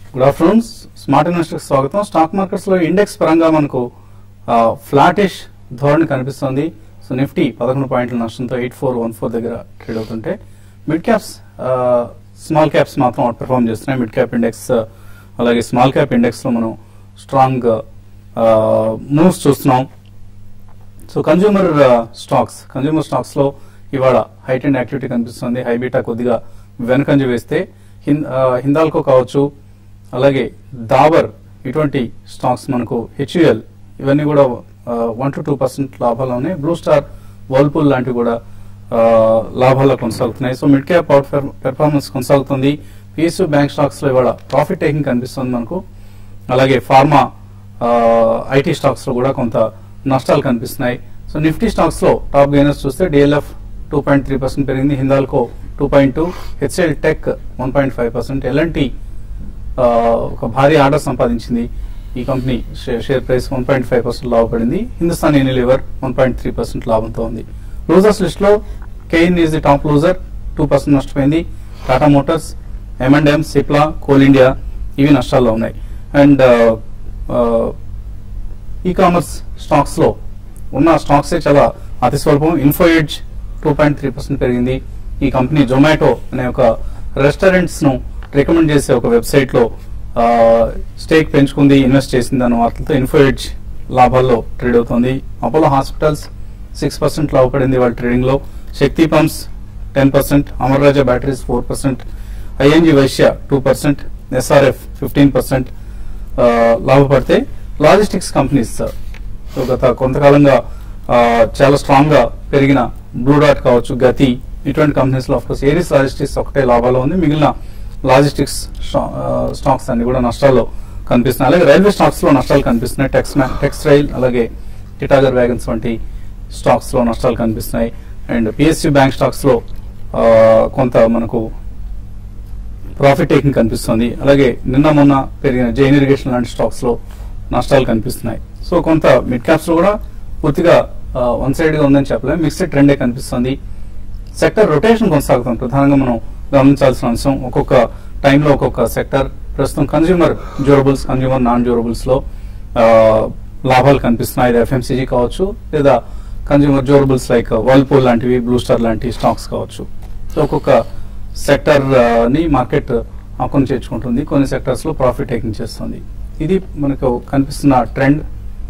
Good afternoon smart investors స్వాగతం stock markets లో index పరంగా మనకు ఫ్లాటిష్ ధోరణి కనిపిస్తుంది సో నిఫ్టీ పదకొండు పాయింట్ల నష్టంతో ఎయిట్ ఫోర్ వన్ ఫోర్ దగ్గర ట్రేడ్ అవుతుంటే మిడ్ క్యాప్స్ స్మాల్ క్యాప్స్ మాత్రం అవుట్ పెర్ఫార్మ్ చేస్తున్నాయి మిడ్ క్యాప్ ఇండెక్స్ అలాగే స్మాల్ క్యాప్ ఇండెక్స్ లో మనం స్ట్రాంగ్ మూవ్స్ చూస్తున్నాం so consumer stocks consumer stocks లో ఇవాళ హైట్ అండ్ యాక్టివిటీ కనిపిస్తుంది హైబీటా కొద్దిగా వెనకంజ వేస్తే హిన్- ఆ, హిందాల్కో కావచ్చు అలాగే దాబర్ ఇటువంటి స్టాక్స్ మనకు హెచ్యుఎల్ ఇవన్నీ కూడా వన్ టు టూ పర్సెంట్ లాభాలు ఉన్నాయి బ్లూ స్టార్ వర్ల్పూల్ లాంటివి కూడా ఆ, లాభాల్లో కొనసాగుతున్నాయి so mid cap out performance కొనసాగుతుంది పిఎస్యూ బ్యాంక్ స్టాక్స్ లో ఇవాళ ప్రాఫిట్ టేకింగ్ కనిపిస్తుంది మనకు అలాగే ఫార్మా ఐటీ స్టాక్స్ లో కూడా కొంత నష్టాలు కనిపిస్తున్నాయి సో నిఫ్టీ స్టాక్స్ లో టాప్ గెయినర్స్ చూస్తే DLF two point three percent పెరిగింది Hindalco two point two HCL tech one point five percent L and T ఒక భారీ ఆర్డర్ సంపాదించింది ఈ కంపెనీ షే- share price one point five percent లాభపడింది Hindustan Unilever one point three percent లాభంతో ఉంది లూజర్స్ లిస్ట్ లో Cairn is the top loser two percent నష్టపోయింది Tata motors M and M Cipla coal India ఇవి నష్టాల్లో ఉన్నాయి అండ్ ఈ కామర్స్ స్టాక్స్ లో ఉన్న స్టాక్స్ చాలా అతి స్వల్పం Info Edge two point three percent పెరిగింది ఈ కంపెనీ జొమాటో అనే ఒక రెస్టారెంట్స్ ను రికమెండ్ చేసే ఒక వెబ్సైట్ లో స్టేక్ పెంచుకుంది ఇన్వెస్ట్ చేసింది అన్న వార్తలతో ఇన్ఫో ఎడ్జ్ లాభాల్లో ట్రేడ్ అవుతోంది అపోలో హాస్పిటల్స్ సిక్స్ పర్సెంట్ లాభపడింది వాళ్ళ ట్రేడింగ్ లో Shakti pumps ten percent Amar Raja batteries four percent ING Vysya two percent SRF fifteen percent లాభపడితే లాజిస్టిక్స్ కంపెనీస్ సో గత కొంతకాలంగా ఆ, చాలా స్ట్రాంగ్ గా పెరిగిన బ్లూ డాట్ కావచ్చు గతి ఇటువంటి కంపెనీస్ లో కోర్స్ ఏరిస్ లాజిస్టిక్స్ ఒకటే లాభాలు ఉంది మిగిలిన లాజిస్టిక్స్ స్టాక్స్ అన్ని కూడా నష్టాల్లో కనిపిస్తున్నాయి అలాగే రైల్వే స్టాక్స్ లో నష్టాలు కనిపిస్తున్నాయి టెక్స్ టెక్స్టైల్ అలాగే టిటాగర్ వ్యాగన్స్ వంటి స్టాక్స్ లో నష్టాలు కనిపిస్తున్నాయి అండ్ పిఎస్యూ బ్యాంక్ స్టాక్స్ లో ఆ, కొంత మనకు ప్రాఫిట్ టేకింగ్ కనిపిస్తుంది అలాగే నిన్న మొన్న పెరిగిన జైన్ ఇరిగేషన్ లాంటి స్టాక్స్ లో నష్టాలు కనిపిస్తున్నాయి సో కొంత మిడ్ క్యాప్స్ లో కూడా పూర్తిగా వన్ సైడ్ గా ఉందని చెప్పలేము మిక్స్డ్ ట్రెండే కనిపిస్తుంది సెక్టర్ రొటేషన్ కొనసాగుతుంది ప్రధానంగా మనం గమనించాల్సిన అంశం ఒక్కొక్క టైంలో ఒక్కొక్క సెక్టర్ ప్రస్తుతం consumer durables consumer non durables లో ఆ, లాభాలు కనిపిస్తున్నాయి ఇది ఎఫ్ఎంసీజీ కావచ్చు లేదా కన్జ్యూమర్ డ్యూరబుల్స్ లైక్ వర్ల్పూల్ లాంటివి బ్లూ స్టార్ లాంటి స్టాక్స్ కావచ్చు సో ఒక్కొక్క సెక్టర్ ని మార్కెట్ ఆకుని చేర్చుకుంటుంది కొన్ని సెక్టర్స్ లో ప్రాఫిట్ టేకింగ్ చేస్తుంది ఇది మనకు కనిపిస్తున్న ట్రెండ్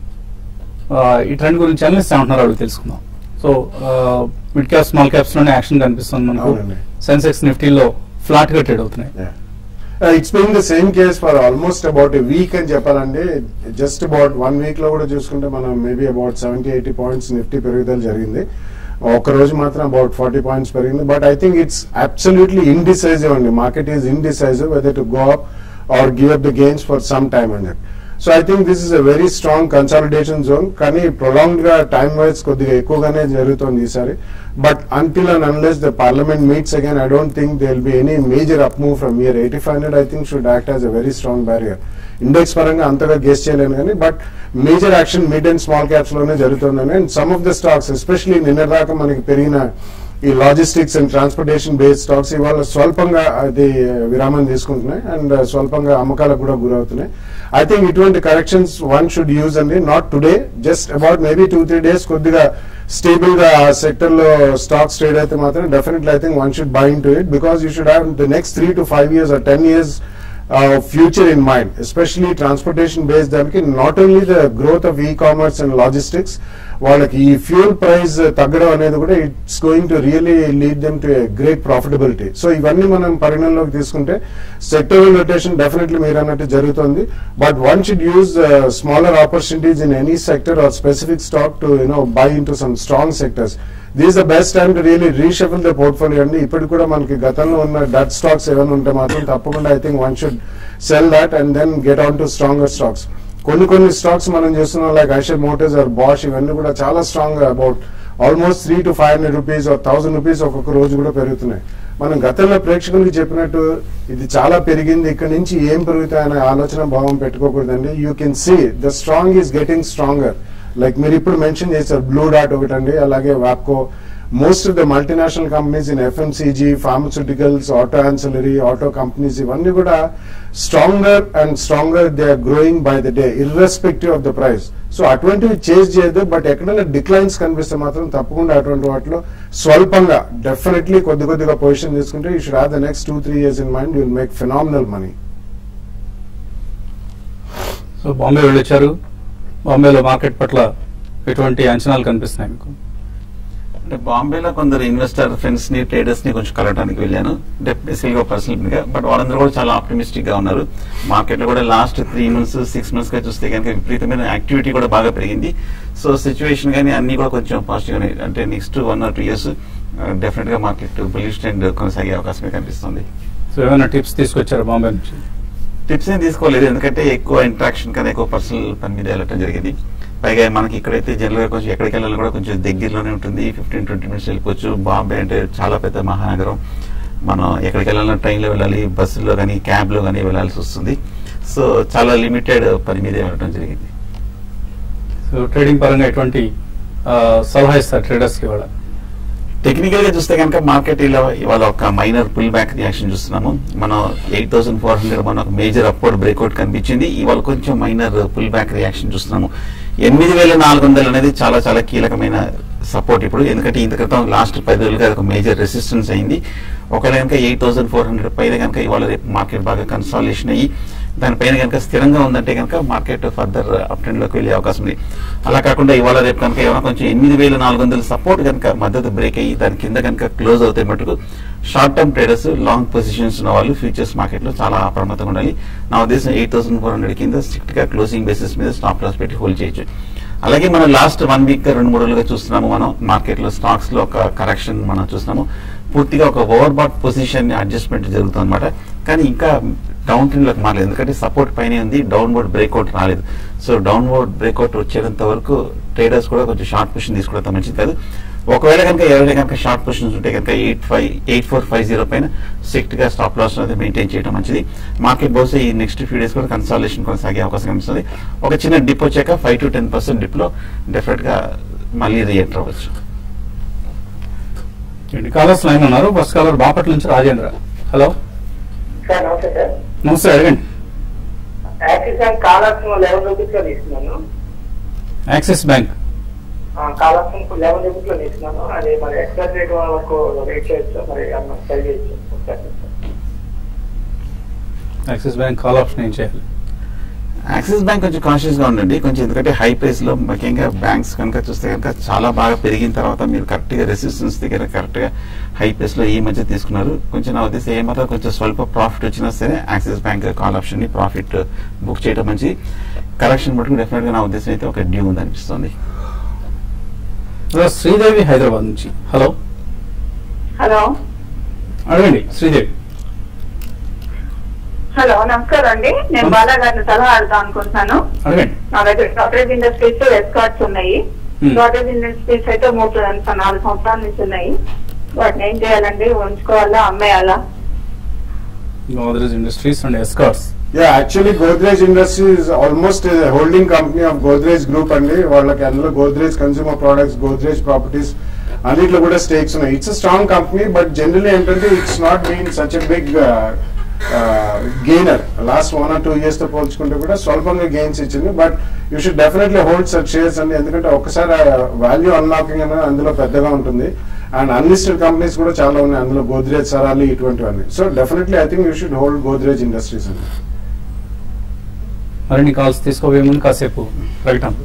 ఈ ట్రెండ్ గురించి అనలిస్ట్ ఏమంటున్నారు అడుగు తెలుసుకుందాం so mid cap small caps లోనే యాక్షన్ కనిపిస్తుంది మనకు అవునండి. సెన్సెక్స్ నిఫ్టీలో ఫ్లాట్ గా ట్రేడ్ అవుతున్నాయి it's been the same case for almost about a week అని చెప్పాలండి జస్ట్ అబౌట్ వన్ వీక్ లో కూడా చూసుకుంటే మనం maybe about seventy eighty points Nifty పెరుగుదల జరిగింది ఒక రోజు మాత్రం అబౌట్ ఫార్టీ పాయింట్స్ పెరిగింది but I think it's absolutely indecisive అండి market is indecisive whether to go up or give up the gains for some time అండి so I think this is a very strong consolidation zone కానీ prolonged గా time wise కొద్దిగా ఎక్కువగానే జరుగుతోంది ఈసారి but until and unless the parliament meets again I don't think they will be any major up move from year eighty five hundred I think should act as a very strong barrier index పరంగా అంతగా guess చేయలేను కానీ but major action mid and small caps లోనే జరుగుతుందని and some of the stocks especially నిన్నటిదాకా మనకి పెరిగిన ఈ logistics and transportation based stocks ఇవాళ స్వల్పంగా అది విరామం తీసుకుంటున్నాయి అండ్ స్వల్పంగా అమ్మకాలకు కూడా గురవుతున్నాయి ఐ థింక్ ఇటువంటి కరెక్షన్స్ వన్ షుడ్ యూజ్ అండి not today just about maybe two three days కొద్దిగా స్టేబుల్ గా ఆ సెక్టర్ లో స్టాక్స్ ట్రేడ్ అయితే మాత్రం definitely I think one should buy in to it because you should have the next three to five years or ten years future in mind especially transportation based దానికి not only the growth of e commerce and logistics వాళ్ళకి ఈ fuel price తగ్గడం అనేది కూడా it's going to really lead them to great profitability so ఇవన్నీ మనం పరిగణనలోకి తీసుకుంటే సెక్టరల్ రొటేషన్ డెఫినెట్లీ మీరు అన్నట్టు జరుగుతుంది but one should use smaller opportunities in any sector or specific stock to you know buy in to some strong sectors this the best time to really reshuffle the portfolio అండి ఇప్పుడు కూడా మనకి గతంలో ఉన్న డట్ stocks ఏమైనా ఉంటే మాత్రం తప్పకుండా I think one should sell that and then get on to stronger stocks కొన్ని కొన్ని స్టాక్స్ మనం చూస్తున్నాం like Eicher Motors or Bosch ఇవన్నీ కూడా చాలా strong about almost three to five hundred rupees thousand rupees ఒక్కొక్క రోజు కూడా పెరుగుతున్నాయి మనం గతంలో ప్రేక్షకులకి చెప్పినట్టు ఇది చాలా పెరిగింది ఇక్కడ నుంచి ఏం పెరుగుతాయనే ఆలోచన భావం పెట్టుకోకూడదండి you can see the strong is getting stronger like మీరు ఇప్పుడు మెన్షన్ చేశారు బ్లూ డాట్ ఒకటండి అలాగే Wabco most of the multinational companies in FMCG pharmaceuticals auto ancillary auto companies ఇవన్నీ కూడా stronger and stronger they are growing by the day irrespective of the price so అటువంటివి change చేయదు బట్ ఎక్కడైనా declines కనిపిస్తే మాత్రం తప్పకుండా అటువంటి వాటిలో స్వల్పంగా డెఫినెట్లీ కొద్ది కొద్దిగా పొజిషన్ తీసుకుంటే you should have the next two three years in mind will make phenomenal money so Bombay వెళ్ళొచ్చారు బాంబేలో మార్కెట్ పట్ల ఎటువంటి అంచనాలు కనిపిస్తున్నాయి మీకు అంటే బాంబేలో కొందరు ఇన్వెస్టర్ ఫ్రెండ్స్ ని ట్రేడర్స్ ని కొంచెం కలవడానికి వెళ్ళాను బేసికల్ గా పర్సనల్ గా బట్ వాళ్ళందరూ కూడా చాలా ఆప్టిమిస్టిక్ గా ఉన్నారు మార్కెట్ లో కూడా last three months six months గా చూస్తే కనుక విపరీతమైన యాక్టివిటీ కూడా బాగా పెరిగింది సో సిచ్యువేషన్ కానీ అన్ని కూడా కొంచెం పాజిటివ్ గా అంటే next one or two years definite గా మార్కెట్ బులిష్ ట్రెండ్ కొనసాగే అవకాశమే కనిపిస్తుంది సో ఏమైనా టిప్స్ తీసుకొచ్చారు బాంబే నుంచి టిప్స్ ఏం తీసుకోలేదు ఎందుకంటే ఎక్కువ ఇంట్రాక్షన్ కన్నా ఎక్కువ పర్సనల్ పని మీద వెళ్ళటం జరిగింది పైగా మనకి ఇక్కడైతే జనరల్ గా కొంచెం ఎక్కడికి వెళ్ళాలి కూడా కొంచెం దగ్గరలోనే ఉంటుంది ఫిఫ్టీన్ ట్వంటీ మినిట్స్ వెళ్ళిపోవచ్చు బాంబే అంటే చాలా పెద్ద మహానగరం మనం ఎక్కడికి వెళ్ళాలన్నా ట్రైన్లో వెళ్ళాలి బస్సులో కానీ క్యాబ్లో కానీ వెళ్ళాల్సి వస్తుంది సో చాలా లిమిటెడ్ పని మీదే వెళ్ళడం జరిగింది సో ట్రేడింగ్ పరంగా ఎటువంటి ఆ, సలహా ఇస్తారు ట్రేడర్స్ కి ఇవాళ టెక్నికల్ గా చూస్తే కనుక మార్కెట్ ఇలా ఇవాళ ఒక మైనర్ పుల్ బ్యాక్ రియాక్షన్ చూస్తున్నాము మనం ఎయిట్ థౌసండ్ ఫోర్ హండ్రెడ్ మన ఒక మేజర్ అప్వర్డ్ బ్రేక్అవుట్ కనిపించింది ఇవాళ కొంచెం మైనర్ పుల్ బ్యాక్ రియాక్షన్ చూస్తున్నాము ఎనిమిది వేల నాలుగు వందలు అనేది చాలా చాలా కీలకమైన సపోర్ట్ ఇప్పుడు ఎందుకంటే ఇంత క్రితం లాస్ట్ పది రోజులుగా అది ఒక మేజర్ రెసిస్టెన్స్ అయింది ఒకవేళ కనుక ఎయిట్ థౌసండ్ ఫోర్ హండ్రెడ్ పైన కనుక ఇవాళ రేపు మార్కెట్ బాగా కన్సాలేషన్ అయ్యి దానిపైన కనుక స్థిరంగా ఉందంటే కనుక మార్కెట్ ఫర్దర్ అప్ ట్రెండ్ లోకి వెళ్ళే అవకాశం ఉంది అలా కాకుండా ఇవాళ రేపు కనుక ఏమైనా కొంచెం ఎనిమిది వేల నాలుగు వందల సపోర్ట్ కనుక మద్దతు బ్రేక్ అయ్యి దాని కింద కనుక క్లోజ్ అవుతే మటుకు short term traders long positions ఉన్న వాళ్ళు ఫ్యూచర్స్ మార్కెట్ లో చాలా అప్రమత్తంగా ఉండాలి నా ఉద్దేశం ఎయిట్ థౌసండ్ ఫోర్ హండ్రెడ్ కింద స్ట్రిక్ట్ గా క్లోజింగ్ బేసిస్ మీద స్టాప్ లాస్ పెట్టి హోల్డ్ చేయొచ్చు అలాగే మనం లాస్ట్ వన్ వీక్ రెండు మూడు రోజులుగా చూస్తున్నాము మనం మార్కెట్ లో స్టాక్స్ లో ఒక కరెక్షన్ మనం చూస్తున్నాము పూర్తిగా ఒక ఓవర్ బాట్ పొజిషన్ అడ్జస్ట్మెంట్ జరుగుతుంది అనమాట కానీ ఇంకా డౌన్ ట్రెండ్ లోకి మారలేదు ఎందుకంటే సపోర్ట్ పైనే ఉంది డౌన్ వర్డ్ బ్రేక్అవుట్ రాలేదు సో డౌన్ వర్డ్ బ్రేక్అవుట్ వచ్చేంత వరకు ట్రేడర్స్ కూడా కొంచెం షార్ట్ పొజిషన్ తీసుకోవడం మంచిది కాదు ఒకవేళ కనుక ఎవరైనా కనుక షార్ట్ పొజిషన్స్ ఉంటే కనుక eight five eight four five zero పైన స్ట్రిక్ట్ గా స్టాప్ లాస్ అనేది మెయింటైన్ చేయడం మంచిది మార్కెట్ బహుశా ఈ నెక్స్ట్ ఫ్యూ డేస్ కూడా కన్సాలేషన్ కొనసాగే అవకాశం కనిపిస్తుంది ఒక చిన్న డిప్ వచ్చాక five to ten percent dip లో డెఫినెట్ గా మళ్ళీ రియాక్ట్ అవ్వచ్చు ఏంటి కాలర్స్ లైన్ ఉన్నారు ఫస్ట్ కాలర్ బాపట్ల నుంచి రాజేంద్ర హలో సార్ నమస్తే సార్ నమస్తే అడగండి యాక్సిస్ బ్యాంక్ కాలాసం లెవెన్ రూపీస్ లో తీసుకున్నాను యాక్సిస్ బ్యాంక్ కాలాసం లెవెన్ రూపీస్ లో తీసుకున్నాను అది మరి ఎక్స్పైర్ డేట్ వరకు వెయిట్ చేయొచ్చు మరి అన్న ట్రై చేయొచ్చు ఒకసారి చెప్తారా? యాక్సిస్ బ్యాంక్ కాల్ ఆప్షన్ ఏం చేయాలి యాక్సిస్ బ్యాంక్ కొంచెం కాన్షియస్ గా ఉండండి కొంచెం ఎందుకంటే హై ప్రైస్ లో ముఖ్యంగా బ్యాంక్స్ కనుక చూస్తే కనుక చాలా బాగా పెరిగిన తర్వాత మీరు కరెక్ట్ గా రెసిస్టెన్స్ దగ్గర కరెక్ట్ గా హై ప్రైస్ లో ఈ మధ్య తీసుకున్నారు కొంచెం నా ఉద్దేశం ఏమాత్రం కొంచెం స్వల్ప ప్రాఫిట్ వచ్చినా సరే యాక్సిస్ బ్యాంక్ కాల్ ఆప్షన్ ని ప్రాఫిట్ బుక్ చేయడం మంచి కరెక్షన్ మటుకు డెఫినెట్ గా నా ఉద్దేశం అయితే ఒక డ్యూ ఉంది అనిపిస్తుంది తర్వాత శ్రీదేవి హైదరాబాద్ నుంచి హలో హలో అడగండి శ్రీదేవి హలో నమస్కారం అండి నేను బాలా గారిని సలహా అడుగుదాం అనుకుంటున్నాను అడగండి నా దగ్గర కాటరేజ్ ఇండస్ట్రీస్ ఎస్కార్ట్స్ ఉన్నాయి Hmm. కాటరేజ్ ఇండస్ట్రీస్ అయితే మూడు సంవత్సరాలు, నాలుగు సంవత్సరాల నుంచి ఉన్నాయి వాటిని ఏం చేయాలండి ఉంచుకోవాలా అమ్మేయాలా Godrej Industries and Escorts yeah actually Godrej Industries almost holding company of Godrej Group అండి వాళ్ళకి అందులో Godrej Consumer Products Godrej Properties అన్నిట్లో కూడా స్టేక్స్ ఉన్నాయి it's strong company but generally ఏంటంటే it's not been such a big gainer last one or two years తో పోల్చుకుంటే కూడా స్వల్పంగా గెయిన్స్ ఇచ్చింది but you should definitely hold such shares అండి ఎందుకంటే ఒకసారి వాల్యూ అన్లాకింగ్ అనేది అందులో పెద్దగా ఉంటుంది అండ్ అన్లిస్టెడ్ కంపెనీస్ కూడా చాలా ఉన్నాయి అందులో గోద్రేజ్ సరాలి ఇటువంటివన్నీ so definitely I think you should hold Godrej Industries అండి మరిన్ని కాల్స్ తీసుకోబోయే ముందు కాసేపు ప్రకటనలు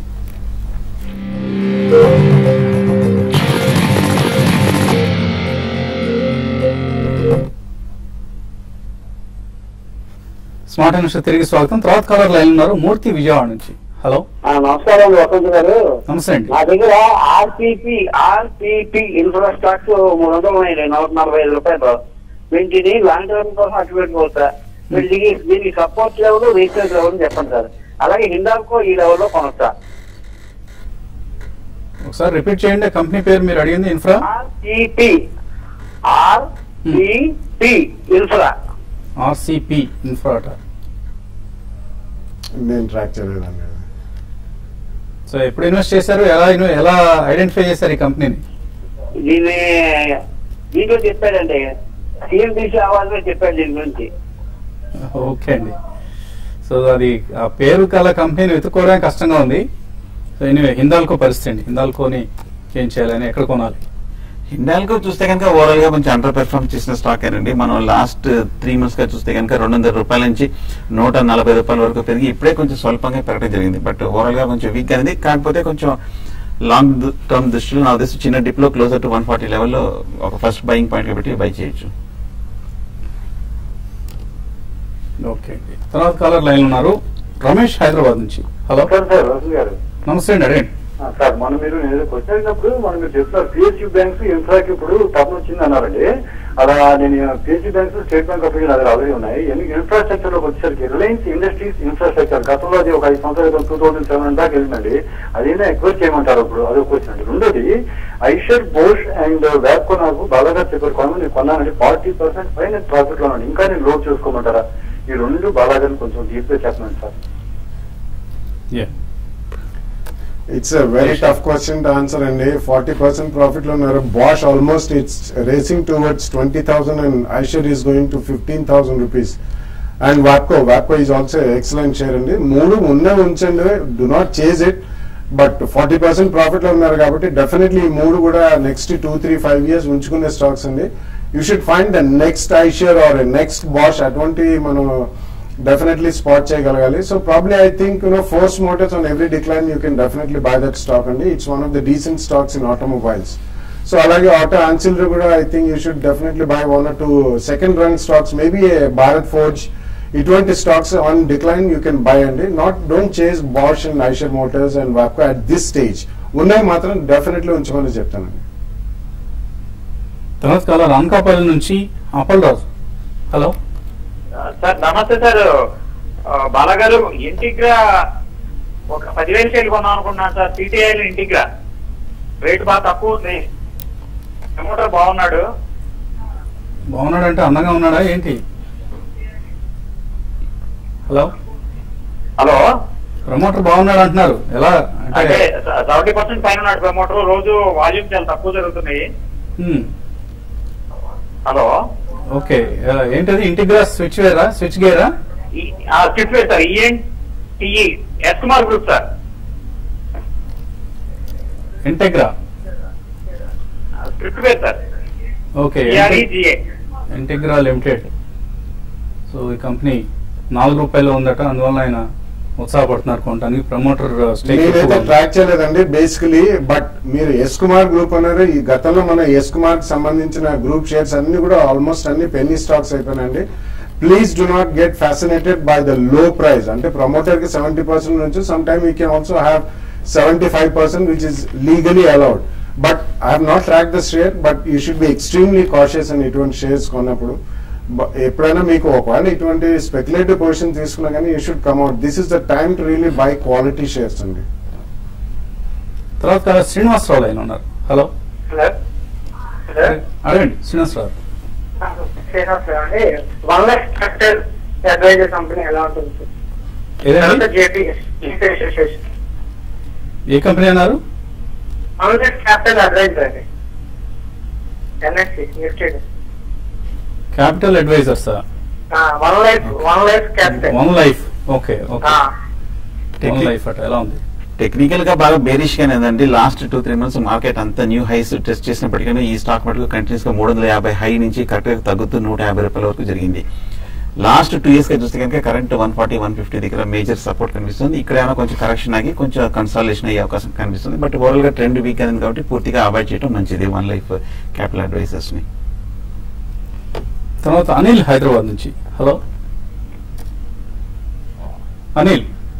స్మార్ట్ ఇన్వెస్టర్ తిరిగి స్వాగతం తర్వాత కాలర్ లైన్ ఉన్నారు మూర్తి విజయవాడ నుంచి హలో ఆ, నమస్కారం వసంత్ గారు నమస్తే అండి నా దగ్గర ఆర్పిపి ఆర్పిపి ఇన్ఫ్రా స్టాక్స్ మూడు వందలు ఉన్నాయి నూట నలభై ఐదు రూపాయలు వీటిని లాంగ్ టర్మ్ కోసం అటు పెట్టుకోవచ్చా వీటికి దీనికి సపోర్ట్ లెవెల్ రీసెర్చ్ లెవెల్ అని చెప్పండి సార్ అలాగే హిందాల్కో ఈ లెవెల్లో కొనొచ్చా ఒకసారి రిపీట్ చేయండి కంపెనీ పేరు మీరు అడిగింది infra RPP RPP infra RCP ఇన్ఫ్రాట నేను ట్రాక్ చేయలేదండి సో ఎప్పుడు ఇన్వెస్ట్ చేశారు ఎలా ఇన్వె- ఎలా ఐడెంటిఫై చేశారు ఈ కంపెనీని దీన్ని దీంట్లో చెప్పాడండి సిఎండిసి అవ్వాలని చెప్పాడు దీని గురించి ఓకే అండి సో అది ఆ పేరు కల కంపెనీని వెతుక్కోవడానికి కష్టంగా ఉంది సో ఎనివే హిందాల్కో పరిస్థితి అండి హిందాల్కోని ఏం చేయాలని ఎక్కడ కొనాలి హిండాల్కో చూస్తే కనుక ఓవరాల్ గా కొంచెం అండర్ పెర్ఫార్మ్ చేసిన స్టాక్ ఏనండి మనం లాస్ట్ త్రీ మంత్స్ గా చూస్తే కనుక రెండు వందల రూపాయల నుంచి నూట నలభై రూపాయల వరకు పెరిగి ఇప్పుడే కొంచెం స్వల్పంగా పెరగడం జరిగింది బట్ ఓవరాల్ గా కొంచెం వీక్ అనేది కాకపోతే కొంచెం లాంగ్ టర్మ్ దృష్టిలో నా ఉద్దేశం చిన్న డిప్ లో క్లోజర్ టు వన్ ఫార్టీ లెవెల్లో ఒక ఫస్ట్ బయింగ్ పాయింట్ పెట్టి బై చేయొచ్చు ఓకే అండి తర్వాత కాలర్ లైన్ ఉన్నారు రమేష్ హైదరాబాద్ నుంచి హలో సార్ సార్ రసూల్ గారు నమస్తే అండి అడగండి ఆ, సార్ మనం మీరు నేను క్వశ్చన్ అడిగినప్పుడు మనం మీరు చెప్తున్నారు పిఎస్యూ బ్యాంక్స్ ఇన్ఫ్రాకి ఇప్పుడు టర్న్ వచ్చింది అన్నారండి అలా నేను PSU banks State Bank of India దగ్గర ఆల్రెడీ ఉన్నాయి ఇన్ఫ్రాస్ట్రక్చర్ లోకి వచ్చేసరికి రిలయన్స్ ఇండస్ట్రీస్ ఇన్ఫ్రాస్ట్రక్చర్ గతంలో అది ఒక ఐదు సంవత్సరాల టూ థౌసండ్ సెవెన్ దాకా వెళ్ళిందండి అదేనా ఎక్కువ చేయమంటారు ఇప్పుడు అది ఒక క్వశ్చన్ అండి రెండోది ఐషర్ బోష్ అండ్ వ్యాప్కో నాకు బాగా చెప్పారు కొనమని నేను కొన్నానండి ఫార్టీ పర్సెంట్ పై నేను ప్రాఫిట్ లో ఉన్నాను ఇంకా నేను లోడ్ చేసుకోమంటారా ఈ రెండు బాగా కొంచెం డీప్ గా చెప్పండి sir yeah it's a very tough question to answer అండి ఫార్టీ పర్సెంట్ ప్రాఫిట్ లో ఉన్నారు Bosch almost it's racing towards twenty thousand and Eicher is going to fifteen thousand rupees and Wabco Wabco is also excellent share అండి మూడు ఉన్నే ఉంచండి do not chase it but forty percent profit లో ఉన్నారు కాబట్టి definitely ఈ మూడు కూడా next two three five years ఉంచుకునే స్టాక్స్ అండి you should find the next Eicher or next Bosch అటువంటి మనం డెఫినెట్లీ స్పాట్ చేయగలగాలి so probably I think you know Force Motors on every decline you can definitely buy that stock అండి it's one of the decent stocks in automobiles so అలాగే auto ancillary కూడా I think you should definitely buy one or two second run stocks maybe Bharat Forge ఇటువంటి stocks on decline you can buy అండి not don't chase Bosch and Eicher Motors and Wabco at this stage ఉన్నాయి మాత్రం definitely ఉంచుకొని చెప్తానండి తర్వాత caller Anakapalli నుంచి Appal Raju hello sir నమస్తే sir ఆ, బాలగారు ఇంటిగ్రా ఒక పదివేలు షేర్లు కొన్నాం అనుకుంటున్నాను సార్ సిటిఐలో ఇంటిగ్రా రేట్ బాగా తక్కువ ఉంది ప్రమోటర్ బాగున్నాడు బాగున్నాడంటే అందంగా ఉన్నాడా ఏంటి హలో హలో ప్రమోటర్ బాగున్నాడు అంటున్నారు ఎలా అంటే అంటే సెవెంటీ పర్సెంట్ పైన ఉన్నాడు ప్రమోటర్ రోజు వాల్యూమ్ చాలా తక్కువ జరుగుతున్నాయి హ్మ్, హలో ఓకే ఆ, ఏంటది ఇంటిగ్రా స్విచ్ వేరా స్విచ్ గేరా స్క్రిప్ట్ వేర్ sir E N T E S Kumar Group sir Integra script వేర్ sir okay E R E G A Integra Limited so ఈ కంపెనీ నాలుగు రూపాయలు ఉందట అందువల్ల ఆయన ఉత్సాహపడుతున్నారు కొనడానికి ప్రమోటర్ స్టేక్ నేనైతే ట్రాక్ చేయలేదండి బేసికలీ బట్ మీరు ఎస్ కుమార్ గ్రూప్ అన్నారు ఈ గతంలో మన ఎస్ కుమార్ కి సంబంధించిన గ్రూప్ షేర్స్ అన్ని కూడా ఆల్మోస్ట్ అన్ని పెన్నీ స్టాక్స్ అయిపోయినాయండి please do not get fascinated by the low price అంటే ప్రమోటర్ కి సెవెంటీ పర్సెంట్ నుంచి some time you can also have seventy five percent which is legally allowed but I have not track the share but you should be extremely cautious అని ఇటువంటి shares కొన్నప్పుడు బ- ఎప్పుడైనా మీకు ఒకవేళ ఇటువంటి స్పెక్యులేటివ్ పొజిషన్ తీసుకున్నా కానీ you should come at this is the time to really buy quality shares అండి తర్వాత కాలర్ శ్రీనివాసరావు లైన్ ఉన్నారు హలో హలో హలో అడగండి Srinivasarao one lock capital advisor company ఎలా ఉంటుంది సార్? తర్వాత ఏదండి జేపీ ఏ కంపెనీ అన్నారు వన్ లాక్ క్యాపిటల్ అడ్వైజర్ అండి NSE listed capital advisors one life one life capital one life okay okay one life అట ఎలా ఉంది టెక్నికల్ గా బాగా బేరిష్ గానే ఉందండి last two three months market అంతా న్యూ హైస్ టెస్ట్ చేసినప్పటికీ ఈ స్టాక్ మటుకు కంటిన్యూస్ గా మూడు వందల యాభై హై నుంచి కరెక్ట్ గా తగ్గుతూ నూట యాభై రూపాయల వరకు జరిగింది లాస్ట్ టూ ఇయర్స్ గా చూస్తే కనుక current one forty one fifty దగ్గర మేజర్ సపోర్ట్ కనిపిస్తుంది ఇక్కడ ఏమైనా కొంచెం కరెక్షన్ ఆగి కొంచెం కన్సాలేషన్ అయ్యే అవకాశం కనిపిస్తుంది బట్ ఓవరాల్ గా ట్రెండ్ వీక్ అయింది కాబట్టి పూర్తిగా అవాయిడ్ చేయడం మంచిది వన్ లైఫ్ క్యాపిటల్ అడ్వైజర్స్ ని తర్వాత అనిల్ హైదరాబాద్ నుంచి హలో అనిల్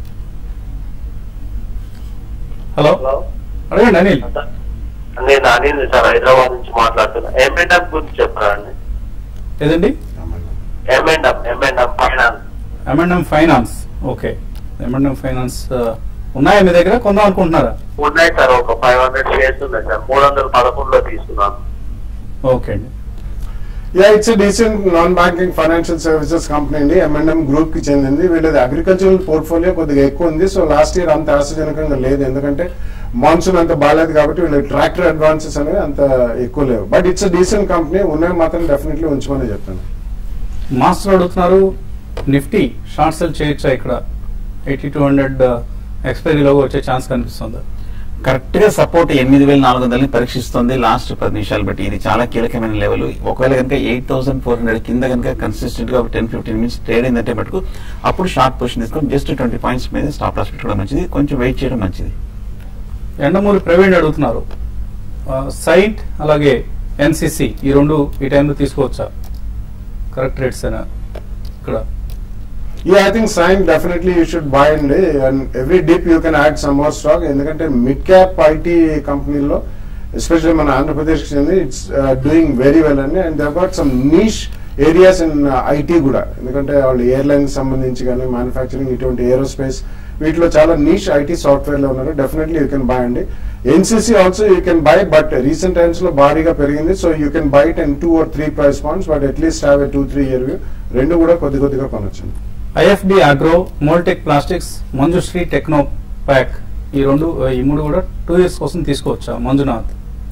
హలో అడగండి అనిల్ నేను అనిల్ సార్ హైదరాబాద్ నుంచి మాట్లాడుతున్నా ఎంఎండ్ఎం గురించి చెప్పరా అండి ఏదండి M and M M and M finance M and M finance okay M and M finance ఉన్నాయా మీ దగ్గర కొందాం అనుకుంటున్నారా ఉన్నాయి సార్ ఒక ఫైవ్ హండ్రెడ్ షేర్స్ ఉన్నాయి సార్ మూడు వందల పదకొండులో తీసుకున్నాను ఓకే అండి yeah it's decent non banking financial services company అండి ఎంఎన్ఎం గ్రూప్ కి చెందింది వీళ్ళది అగ్రికల్చరల్ పోర్ట్ఫోలియో కొద్దిగా ఎక్కువ ఉంది సో లాస్ట్ ఇయర్ అంత ఆశాజనకంగా లేదు ఎందుకంటే మాన్సూన్ అంత బాగాలేదు కాబట్టి వీళ్ళకి ట్రాక్టర్ అడ్వాన్సెస్ అనేవి అంత ఎక్కువ లేవు బట్ ఇట్స్ డీసెంట్ కంపెనీ ఉన్నవి మాత్రం డెఫినెట్లీ ఉంచమని చెప్తాను మాస్టర్ అడుగుతున్నారు నిఫ్టీ షార్ట్ సెల్ చేయొచ్చా ఇక్కడ ఎయిటీ టూ హండ్రెడ్ ఎక్స్పైరీలో వచ్చే ఛాన్స్ కనిపిస్తుంది కరెక్ట్ గా సపోర్ట్ ఎనిమిది వేల నాలుగు వందలని పరీక్షిస్తుంది లాస్ట్ పది నిమిషాలు బట్టి ఇది చాలా కీలకమైన లెవెల్ ఒకవేళ కనుక ఎయిట్ థౌసండ్ ఫోర్ హండ్రెడ్ కింద కనుక కన్సిస్టెంట్ గా టెన్ ఫిఫ్టీన్ మినిట్స్ ట్రేడ్ అయిందంటే మటుకు అప్పుడు షార్ట్ పొజిషన్ తీసుకొని జస్ట్ ట్వంటీ పాయింట్స్ మీద స్టాప్ లాస్ పెట్టుకోవడం మంచిది కొంచెం వెయిట్ చేయడం మంచిది ఎండమూరి ప్రవీణ్ అడుగుతున్నారు సైట్ అలాగే ఎన్సిసి ఈ రెండు ఈ టైంలో తీసుకోవచ్చా కరెక్ట్ రేట్స్ అయినా ఇక్కడ Yeah, I think sign definitely you should buy and and every dip you can add some more stock ఎందుకంటే మిడ్ క్యాప్ ఐటీ కంపెనీలో ఎస్పెషల్లీ మన Andhra Pradesh it's doing very well అండి and they got some niche areas in IT కూడా ఎందుకంటే వాళ్ళు airlines సంబంధించి కానీ manufacturing ఇటువంటి ఏరోస్పేస్ వీటిలో చాలా నీష్ ఐటీ సాఫ్ట్వేర్ లో ఉన్నారు డెఫినెట్లీ యూ కెన్ బై అండి NCC also you can buy but recent times లో భారీగా పెరిగింది so you can buy it and two or three price points but at least have a two three year view రెండు కూడా కొద్ది కొద్దిగా కొనొచ్చు IFB agro Moldtek plastics Manjushree technopack ఈ రెండు ఈ మూడు కూడా టూ ఇయర్స్ కోసం తీసుకోవచ్చా Manjunath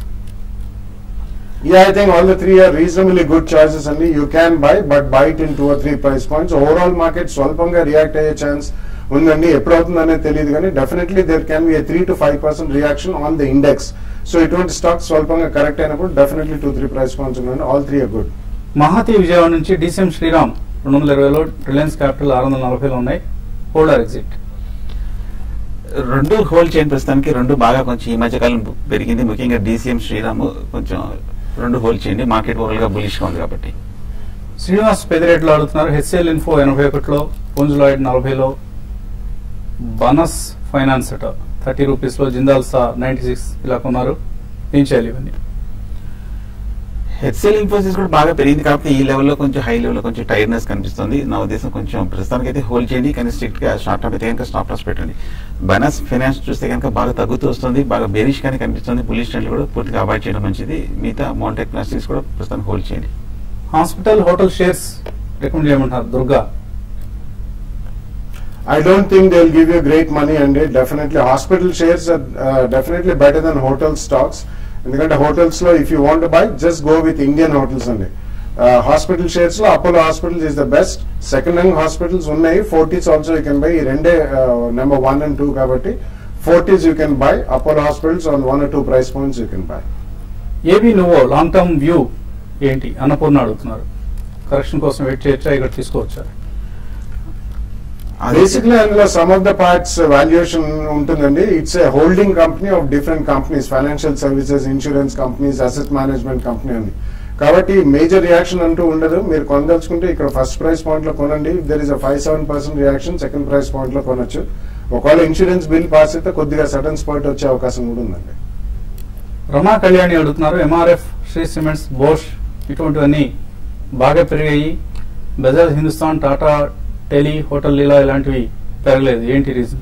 Yeah, I think all the three are reasonably good choices and you can buy, but buy it in two or three price points. Overall market స్వల్పంగా react అయ్యే chance ఉందండి ఎప్పుడు అవుతుందనే తెలియదు కానీ definitely there can be three to five percent reaction on the index so ఇటువంటి stocks స్వల్పంగా correct అయినప్పుడు definitely two three price points ఉన్నాయండి all three are good Mahathi Vijayawada నుంచి డిసిఎం శ్రీరామ్ రెండు వందల ఇరవైలో రిలయన్స్ క్యాపిటల్ ఆరు వందల నలభైలో ఉన్నాయి హోల్డర్ ఎగ్జిట్ రెండు హోల్డ్ చేయని ప్రస్తుతానికి రెండు బాగా కొంచెం ఈ మధ్య కాలం పెరిగింది ముఖ్యంగా డీసీఎం శ్రీరామ్ కొంచెం రెండు హోల్డ్ చేయండి మార్కెట్ ఓవరాల్ గా బులిష్ గా ఉంది కాబట్టి శ్రీనివాస్ పెదిరెడ్లో అడుగుతున్నారు హెచ్సిఎల్ ఇన్ఫో ఎనభై ఒకటిలో పుంజులాయిడ్ నలభైలో బనస్ ఫైనాన్స్ అట థర్టీ రూపీస్ లో జిందాల్ సా నైన్టీ సిక్స్ ఇలా కొన్నారు ఏం చేయాలి ఇవన్నీ హెచ్సిఎల్ ఇన్ఫోసిస్ కూడా బాగా పెరిగింది కాబట్టి ఈ లెవెల్లో కొంచెం హై లెవెల్లో కొంచెం టైర్నెస్ కనిపిస్తుంది నా ఉద్దేశం కొంచెం ప్రస్తుతానికి అయితే హోల్డ్ చేయండి కానీ స్ట్రిక్ట్ గా షార్ట్ టర్మ్ అయితే కనుక స్టాప్ లాస్ పెట్టండి బనస్ ఫైనాన్స్ చూస్తే కనుక బాగా తగ్గుతూ వస్తుంది బాగా బేరిష్ గానే కనిపిస్తుంది పులిష్ ట్రెండ్ కూడా పూర్తిగా అవాయిడ్ చేయడం మంచిది మిగతా మౌంటెక్ ప్లాస్టిక్స్ కూడా ప్రస్తుతానికి హోల్డ్ చేయండి హాస్పిటల్ హోటల్ షేర్స్ రికమెండ్ చేయమంటారు Durga I don't think they'll give you great money and it definitely hospital shares are uh, definitely better than hotel stocks. ఎందుకంటే హోటల్స్ లో if you want buy just go with Indian hotels అండి hospital shares లో Apollo hospitals is the best second hand hospitals ఉన్నాయి Fortis also you can buy ఈ రెండే number one and two కాబట్టి Fortis you can buy Apollo hospitals on one two price points you can buy ఏబీ నువ్వు long term view ఏంటి అన్నపూర్ణ అడుగుతున్నారు correction కోసం wait చేయొచ్చా ఇక్కడ తీసుకోవచ్చా బేసిక్లీ అందులో some of the parts valuation ఉంటుందండి it's a holding company of different companies financial services insurance companies asset management company అని కాబట్టి మేజర్ రియాక్షన్ అంటూ ఉండదు మీరు కొనదలుచుకుంటే ఇక్కడ ఫస్ట్ ప్రైస్ పాయింట్ లో కొనండి there is a five seven percent reaction second price point లో కొనొచ్చు ఒకవేళ ఇన్సూరెన్స్ బిల్ పాస్ అయితే కొద్దిగా సడన్ స్పాట్ వచ్చే అవకాశం కూడా ఉందండి రమా కళ్యాణి అడుగుతున్నారు ఎంఆర్ఎఫ్ శ్రీ సిమెంట్స్ బోష్ ఇటువంటివన్నీ బాగా పెరిగాయి బజాజ్ హిందుస్థాన్ టాటా టెలి హోటల్ లీలా ఇలాంటివి పెరగలేదు ఏంటి రీజన్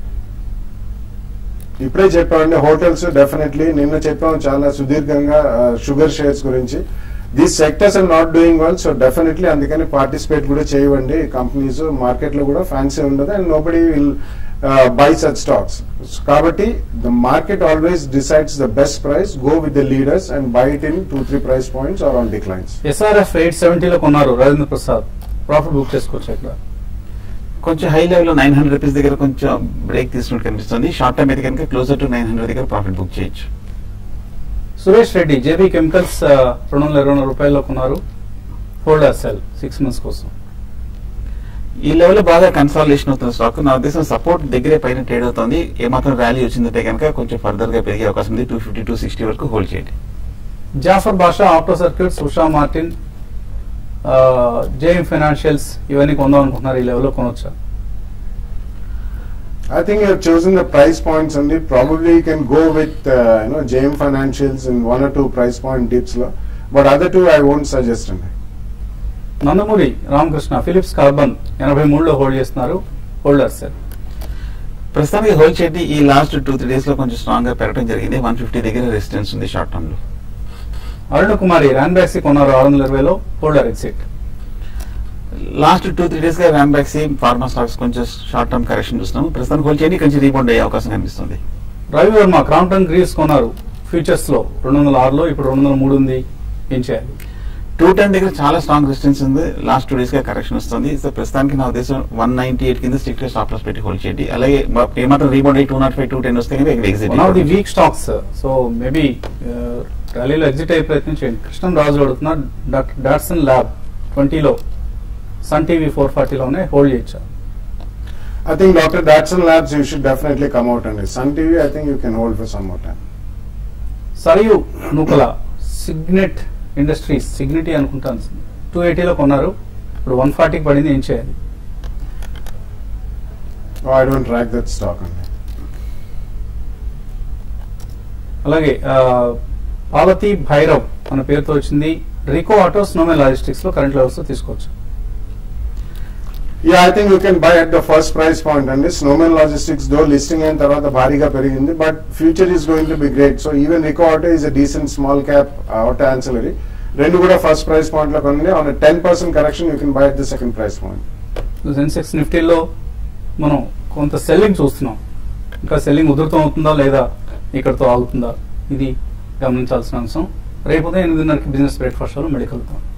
ఇప్పుడే చెప్పామండి హోటల్స్ డెఫినెట్లీ నిన్న చెప్పాము చాలా సుదీర్ఘంగా షుగర్ షేర్స్ గురించి these sectors are not doing well so definitely అందుకని పార్టిసిపేట్ కూడా చేయవండి కంపెనీస్ మార్కెట్ లో కూడా ఫ్యాన్సీ ఉండదు and nobody will buy such stocks కాబట్టి the market always decides the best price go with the leaders and buy it in two three price points or on declines SRF eight సెవెంటీలో కొన్నారు Rajendra Prasad profit book చేసుకోవచ్చు ఇక్కడ కొంచెం high level లో nine hundred rupees దగ్గర కొంచెం break తీసుకున్నట్టు కనిపిస్తుంది షార్ట్ టైం అయితే కనుక క్లోజర్ టు నైన్ హండ్రెడ్ దగ్గర ప్రాఫిట్ బుక్ చేయొచ్చు సురేష్ రెడ్డి జేబీ కెమికల్స్ ఆ, రెండు వందల ఇరవై నాలుగు రూపాయల్లో కొన్నారు హోల్డర్ సెల్ సిక్స్ మంత్స్ కోసం ఈ లెవెల్ లో బాగా కన్సాలిడేషన్ అవుతున్న స్టాక్ నా ఉద్దేశం సపోర్ట్ దగ్గరే పైన ట్రేడ్ అవుతుంది ఏమాత్రం ర్యాలీ వచ్చిందంటే కనుక కొంచెం ఫర్దర్ గా పెరిగే అవకాశం ఉంది టూ ఫిఫ్టీ టూ సిక్స్టీ వరకు హోల్డ్ చేయండి Jaffar Basha Opto Circuits Usha Martin JM Financials ఇవన్నీ కొందాం అనుకుంటున్నారు ఈ లెవెల్లో కొనవచ్చా I think you have chosen the price points only. Probably you can go with uh, you know JM Financials in one or two price point dips, lo. but other two I won't suggest. అండి Nandamuri Ramakrishna Philips carbon ఎనభై మూడులో hold చేస్తున్నారు holder cell ప్రస్తుతానికి hold చేయండి ఈ last two three days లో కొంచెం strong గా పెరగడం జరిగింది వన్ ఫిఫ్టీ దగ్గర రెసిస్టెన్స్ ఉంది షార్ట్ టర్మ్ లో అరుణ కుమారి ర్యాన్ బ్యాక్సీ కొన్నారు ఆరు వందల ఇరవైలో holder exit last two three days గా Ranbaxy same pharma stocks కొంచెం షార్ట్ టర్మ్ కరెక్షన్ చూస్తున్నాము ప్రస్తుతానికి హోల్డ్ చేయండి కొంచెం రీబౌండ్ అయ్యే అవకాశం కనిపిస్తుంది రవి వర్మ క్రాంప్టన్ గ్రీవ్స్ కొన్నారు ఫ్యూచర్స్ లో రెండు వందల ఆరులో ఇప్పుడు రెండు వందల మూడు ఉంది ఏం చేయాలి టూ టెన్ దగ్గర చాలా స్ట్రాంగ్ రెసిస్టెన్స్ ఉంది లాస్ట్ టూ డేస్ గా కరెక్షన్ వస్తుంది సో ప్రస్తుతానికి నా ఉద్దేశం వన్ నైన్టీ ఎయిట్ కింద స్ట్రిక్ట్ స్టాప్ లాస్ పెట్టి హోల్డ్ చేయండి అలాగే మ- ఏమాత్రం రీబౌండ్ అయ్యి two naught five two ten వస్తే కనుక ఇక్కడ exit one of the weak stocks so maybe ర్యాలీలో ఎగ్జిట్ అయ్యే ప్రయత్నం చేయండి కృష్ణన్ రాజు అడుగుతున్నా డాక్టర్ డాట్సన్ ల్యాబ్ ట్వంటీలో సన్ టీవీ ఫోర్ ఫార్టీలోనే హోల్డ్ చేయొచ్చా I think Dr. Datsun Labs, you should definitely come out on it. Sun TV, I think you can hold for some more time. Sarayu Nukala Signet Industries Signity అనుకుంటాను two ఎయిటీలో కొన్నారు ఇప్పుడు one ఫార్టీకి పడింది ఏం చేయాలి Oh, I don't track that stock only. అలాగే ఆ, పార్వతి భైరవ్ అన్న పేరుతో వచ్చింది రికో ఆటో స్నోమెన్ లాజిస్టిక్స్ లో కరెంట్ లెవెల్స్ తో తీసుకోవచ్చు Yeah, I think you can buy at the first price point and this Snowman Logistics though listing అయిన తర్వాత భారీగా పెరిగింది but future is going to be great so even Rico auto is a decent small cap auto ancillary రెండు కూడా first price point లో కొనండి on ten percent correction you can buy at the second price point Sensex నిఫ్టీలో మనం కొంత selling చూస్తున్నాం ఇంకా selling ఉధృతం అవుతుందా లేదా ఇక్కడతో ఆగుతుందా ఇది గమనించాల్సిన అంశం రేపు ఉదయం ఎనిమిదిన్నరకి బిజినెస్ బ్రేక్ఫాస్ట్ లో మళ్ళీ కలుద్దాం